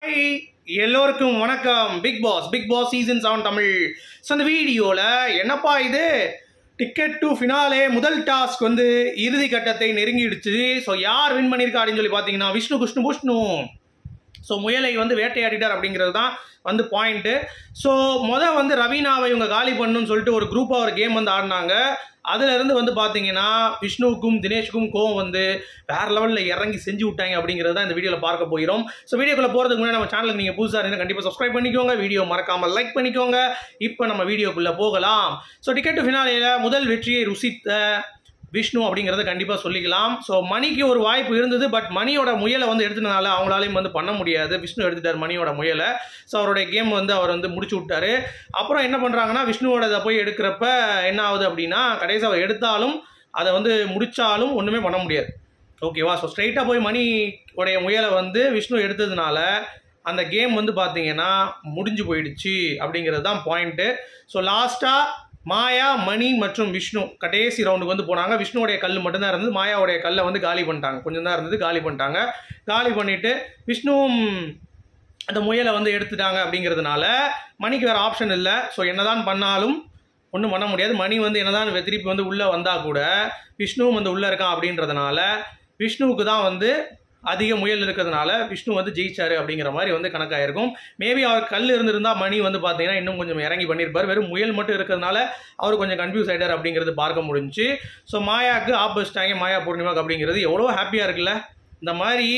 hi எல்லோருக்கும் வணக்கம் Bigg Boss Bigg Boss season seven Tamil so அந்த வீடியோவில் என்னப்பா இது டிக்கெட் டு ஃபினாலே முதல் டாஸ்க் வந்து இறுதி கட்டத்தை நெருங்கிடுச்சு ஸோ யார் வின் பண்ணியிருக்கா அப்படின்னு சொல்லி பார்த்தீங்கன்னா விஷ்ணு கிருஷ்ணு புஷ்ணு ஸோ முயலை வந்து வேட்டையாடிட்டார் அப்படிங்கிறது தான் வந்து பாயிண்ட்டு ஸோ மொதல் வந்து ரவீனாவை இவங்க காலி பண்ணணும்னு சொல்லிட்டு ஒரு குரூப்பாக ஒரு கேம் வந்து ஆடினாங்க அதுலேருந்து வந்து பார்த்தீங்கன்னா விஷ்ணுவுக்கும் தினேஷுக்கும் கோவம் வந்து வேற லெவலில் இறங்கி செஞ்சு விட்டாங்க அப்படிங்கிறது தான் இந்த வீடியோவில் பார்க்க போகிறோம் ஸோ வீடியோக்குள்ள போகிறதுக்கு முன்னாடி நம்ம சேனலுக்கு நீங்கள் புதுசாக இருந்தால் கண்டிப்பாக சப்ஸ்கிரைப் பண்ணிக்கோங்க வீடியோ மறக்காமல் லைக் பண்ணிக்கோங்க இப்போ நம்ம வீடியோக்குள்ளே போகலாம் ஸோ டிக்கெட் ஃபினாலேயில் முதல் வெற்றியை ருசித்த விஷ்ணு அப்படிங்கிறத கண்டிப்பாக சொல்லிக்கலாம் ஸோ மணிக்கு ஒரு வாய்ப்பு இருந்தது பட் மணியோட முயலை வந்து எடுத்ததுனால அவங்களாலையும் வந்து பண்ண முடியாது விஷ்ணு எடுத்துட்டார் மணியோட முயலை ஸோ அவருடைய கேம் வந்து அவர் வந்து முடிச்சு விட்டாரு அப்புறம் என்ன பண்ணுறாங்கன்னா விஷ்ணுவோட இதை போய் எடுக்கிறப்ப என்ன ஆகுது அப்படின்னா கடைசி அவர் எடுத்தாலும் அதை வந்து முடிச்சாலும் ஒன்றுமே பண்ண முடியாது ஓகேவா ஸோ ஸ்ட்ரைட்டாக போய் மணி உடைய முயலை வந்து விஷ்ணு எடுத்ததுனால அந்த கேம் வந்து பார்த்தீங்கன்னா முடிஞ்சு போயிடுச்சு அப்படிங்கிறது தான் பாயிண்ட்டு ஸோ லாஸ்ட்டாக மாயா மணி மற்றும் விஷ்ணு கடைசி ரவுண்டுக்கு வந்து போனாங்க விஷ்ணுவோடைய கல் மட்டும்தான் இருந்தது மாயாவுடைய கல்லை வந்து காலி பண்ணிட்டாங்க கொஞ்சம் தான் இருந்தது காலி பண்ணிட்டாங்க காலி பண்ணிவிட்டு விஷ்ணுவும் அந்த முயலை வந்து எடுத்துட்டாங்க அப்படிங்கிறதுனால மணிக்கு வேறு ஆப்ஷன் இல்லை ஸோ என்னதான் பண்ணாலும் ஒன்றும் பண்ண முடியாது மணி வந்து என்னதான் திருப்பி வந்து உள்ளே வந்தால் கூட விஷ்ணுவும் வந்து உள்ளே இருக்கான் அப்படின்றதுனால விஷ்ணுவுக்கு தான் வந்து அதிக முயல் இருக்கிறதுனால விஷ்ணு வந்து ஜெயிச்சாரு அப்படிங்கிற மாதிரி வந்து கணக்காயிருக்கும் மேபி அவர் கல் இருந்திருந்தா மணி வந்து பார்த்தீங்கன்னா இன்னும் கொஞ்சம் இறங்கி பண்ணியிருப்பார் வெறும் முயல் மட்டும் இருக்கிறதுனால அவர் கொஞ்சம் கன்ஃபியூஸ் ஆகிட்டார் அப்படிங்கிறது பார்க்க முடிஞ்சு ஸோ மாயாவுக்கு ஆப்போசிட்டாங்க மாயா பூர்ணிமாக்கு அப்படிங்கிறது எவ்வளோ ஹாப்பியாக இருக்குல்ல இந்த மாதிரி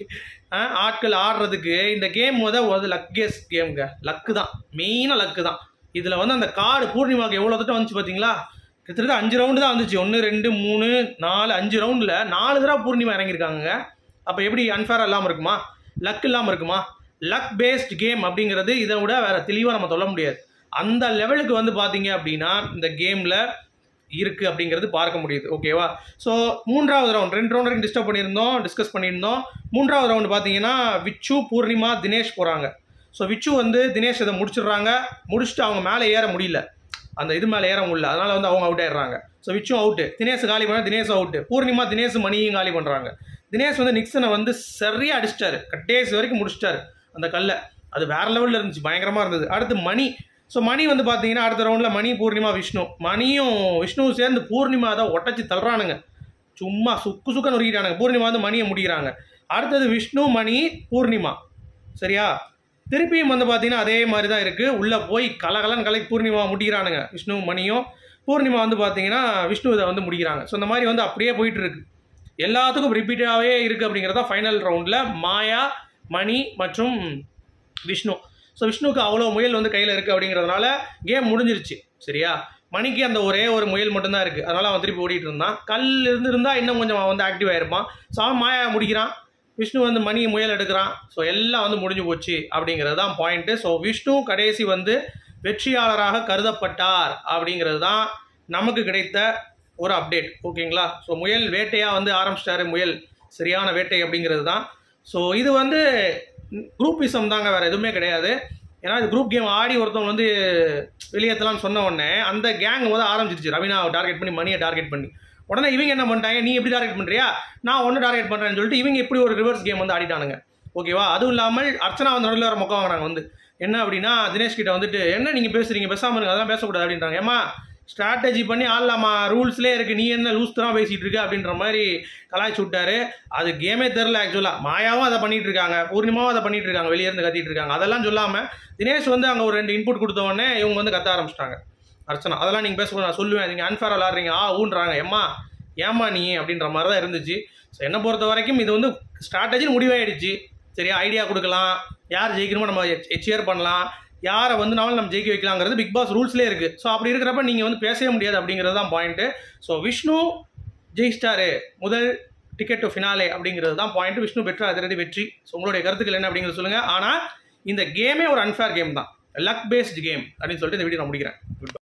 அஹ், ஆட்கள் ஆடுறதுக்கு இந்த கேம் முத ஒரு லக்கேஸ் கேம்ங்க லக்கு தான் மெயினாக லக்கு தான் இதில் வந்து அந்த கார்டு பூர்ணிமாவுக்கு எவ்வளோ தட்டம் வந்துச்சு பார்த்தீங்களா கிட்டத்தட்ட அஞ்சு ரவுண்டு தான் வந்துச்சு ஒன்று ரெண்டு மூணு நாலு அஞ்சு ரவுண்டில் நாலு தடவை பூர்ணிமா இறங்கியிருக்காங்க அப்போ எப்படி அன்ஃபேராக இல்லாமல் இருக்குமா லக் இல்லாமல் இருக்குமா லக் பேஸ்ட் கேம் அப்படிங்கிறது இதை விட வேறு தெளிவாக நம்ம சொல்ல முடியாது அந்த லெவலுக்கு வந்து பார்த்தீங்க அப்படின்னா இந்த கேமில் இருக்குது அப்படிங்கிறது பார்க்க முடியுது ஓகேவா ஸோ மூன்றாவது ரவுண்ட் ரெண்டு ரவுண்ட் வரைக்கும் டிஸ்டர்ப் பண்ணியிருந்தோம் டிஸ்கஸ் பண்ணியிருந்தோம் மூன்றாவது ரவுண்டு பார்த்தீங்கன்னா விச்சு பூர்ணிமா தினேஷ் போகிறாங்க ஸோ விச்சு வந்து தினேஷ் இதை முடிச்சிடுறாங்க முடிச்சுட்டு அவங்க மேலே ஏற முடியல அந்த இது மேலே ஏற முடியல அதனால வந்து அவங்க அவுட் ஆயிடுறாங்க ஸோ விச்சும் அவுட்டு தினேஷ் காலி பண்ண தினேஷ் அவுட்டு பூர்ணிமா தினேஷ் மணியும் காலி பண்ணுறாங்க தினேஷ் வந்து நிக்சனை வந்து சரியாக அடிச்சிட்டாரு கட்டேஸ் வரைக்கும் முடிச்சிட்டாரு அந்த கல்லை அது வேற லெவலில் இருந்துச்சு பயங்கரமாக இருந்தது அடுத்து மணி ஸோ மணி வந்து பார்த்தீங்கன்னா அடுத்த ரவுண்டில் மணி பூர்ணிமா விஷ்ணு மணியும் விஷ்ணுவும் சேர்ந்து பூர்ணிமா தான் ஒட்டச்சி தள்ளுறானுங்க சும்மா சுக்கு சுக்க நொறுக்கிட்டானுங்க பூர்ணிமா வந்து மணியை முடிக்கிறாங்க அடுத்தது விஷ்ணு மணி பூர்ணிமா சரியா திருப்பியும் வந்து பார்த்தீங்கன்னா அதே மாதிரி தான் இருக்குது உள்ளே போய் கலகலன்னு கலை பூர்ணிமா முடிக்கிறானுங்க விஷ்ணு மணியும் பூர்ணிமா வந்து பார்த்தீங்கன்னா விஷ்ணு இதை வந்து முடிக்கிறாங்க ஸோ இந்த மாதிரி வந்து அப்படியே போயிட்டு இருக்கு எல்லாத்துக்கும் ரிப்பீட்டாகவே இருக்குது அப்படிங்கிறது தான் ஃபைனல் ரவுண்டில் மாயா மணி மற்றும் விஷ்ணு ஸோ விஷ்ணுவுக்கு அவ்வளோ முயல் வந்து கையில் இருக்குது அப்படிங்கிறதுனால கேம் முடிஞ்சிருச்சு சரியா மணிக்கு அந்த ஒரே ஒரு முயல் மட்டும்தான் இருக்குது அதனால் அவன் திருப்பி ஓடிட்டு இருந்தான் கல் இருந்து இருந்தால் இன்னும் கொஞ்சம் அவன் வந்து ஆக்டிவ் ஆயிருப்பான் ஸோ அவன் மாயா முடிக்கிறான் விஷ்ணு வந்து மணி முயல் எடுக்கிறான் ஸோ எல்லாம் வந்து முடிஞ்சு போச்சு அப்படிங்கிறது தான் பாயிண்ட்டு ஸோ விஷ்ணு கடைசி வந்து வெற்றியாளராக கருதப்பட்டார் அப்படிங்கிறது தான் நமக்கு கிடைத்த ஒரு அப்டேட் ஓகேங்களா ஸோ முயல் வேட்டையாக வந்து ஆரம்பிச்சிட்டாரு முயல் சரியான வேட்டை அப்படிங்கிறது தான் ஸோ இது வந்து குரூப்பிசம் தாங்க வேறு எதுவுமே கிடையாது ஏன்னா இது குரூப் கேம் ஆடி ஒருத்தவங்க வந்து வெளியேற்றலாம்னு சொன்ன உடனே அந்த கேங் வந்து ஆரம்பிச்சிருச்சு ரவீனாவை டார்கெட் பண்ணி மணியை டார்கெட் பண்ணி உடனே இவங்க என்ன பண்ணிட்டாங்க நீ எப்படி டார்கெட் பண்ணுறியா நான் ஒன்று டார்கெட் பண்ணுறேன்னு சொல்லிட்டு இவங்க இப்படி ஒரு ரிவர்ஸ் கேம் வந்து ஆடிட்டானுங்க ஓகேவா அதுவும் இல்லாமல் அர்ச்சனா வந்து நடுவில் வர மொக்கம் வாங்கினாங்க வந்து என்ன அப்படின்னா தினேஷ் கிட்ட வந்துட்டு என்ன நீங்கள் பேசுறீங்க பேசாமல் இருங்க அதெல்லாம் பேசக்கூடாது அப்படின்றாங்க ஏமா ஸ்ட்ராட்டஜி பண்ணி ஆடலாமா ரூல்ஸ்லேயே இருக்குது நீ என்ன லூஸ் தான் பேசிகிட்டு இருக்க அப்படின்ற மாதிரி கலாய்ச்சி விட்டாரு அது கேமே தெரில ஆக்சுவலாக மாயாவும் அதை பண்ணிட்டு இருக்காங்க பூர்ணிமாவும் அதை பண்ணிட்டு இருக்காங்க வெளியே இருந்து கத்திட்டு இருக்காங்க அதெல்லாம் சொல்லாமல் தினேஷ் வந்து அங்கே ஒரு ரெண்டு இன்புட் கொடுத்த உடனே இவங்க வந்து கத்த ஆரம்பிச்சிட்டாங்க அர்ச்சனா அதெல்லாம் நீங்கள் பேச நான் சொல்லுவேன் நீங்கள் அன்ஃபேர் விளாட்றீங்க ஆ ஊன்றாங்க ஏம்மா ஏம்மா நீ அப்படின்ற மாதிரி தான் இருந்துச்சு ஸோ என்னை பொறுத்த வரைக்கும் இது வந்து ஸ்ட்ராட்டஜின்னு முடிவாயிடுச்சு சரியா ஐடியா கொடுக்கலாம் யார் ஜெயிக்கணுமோ நம்ம சேர் பண்ணலாம் யாரை வந்து நாளும் நம்ம ஜெயிக்க வைக்கலாங்கிறது பிக் பாஸ் ரூல்ஸ்லேயே இருக்குது ஸோ அப்படி இருக்கிறப்ப நீங்கள் வந்து பேசவே முடியாது அப்படிங்கிறது தான் பாயிண்ட்டு ஸோ விஷ்ணு ஜெயிச்சிட்டாரு முதல் டிக்கெட் டு ஃபினாலே அப்படிங்கிறது தான் பாயிண்ட் விஷ்ணு பெற்ற அதிரடி வெற்றி ஸோ உங்களுடைய கருத்துக்கள் என்ன அப்படிங்கிறது சொல்லுங்கள் ஆனால் இந்த கேமே ஒரு அன்ஃபேர் கேம் தான் லக் பேஸ்ட் கேம் அப்படின்னு சொல்லிட்டு இந்த வீடியோ நான் முடிக்கிறேன்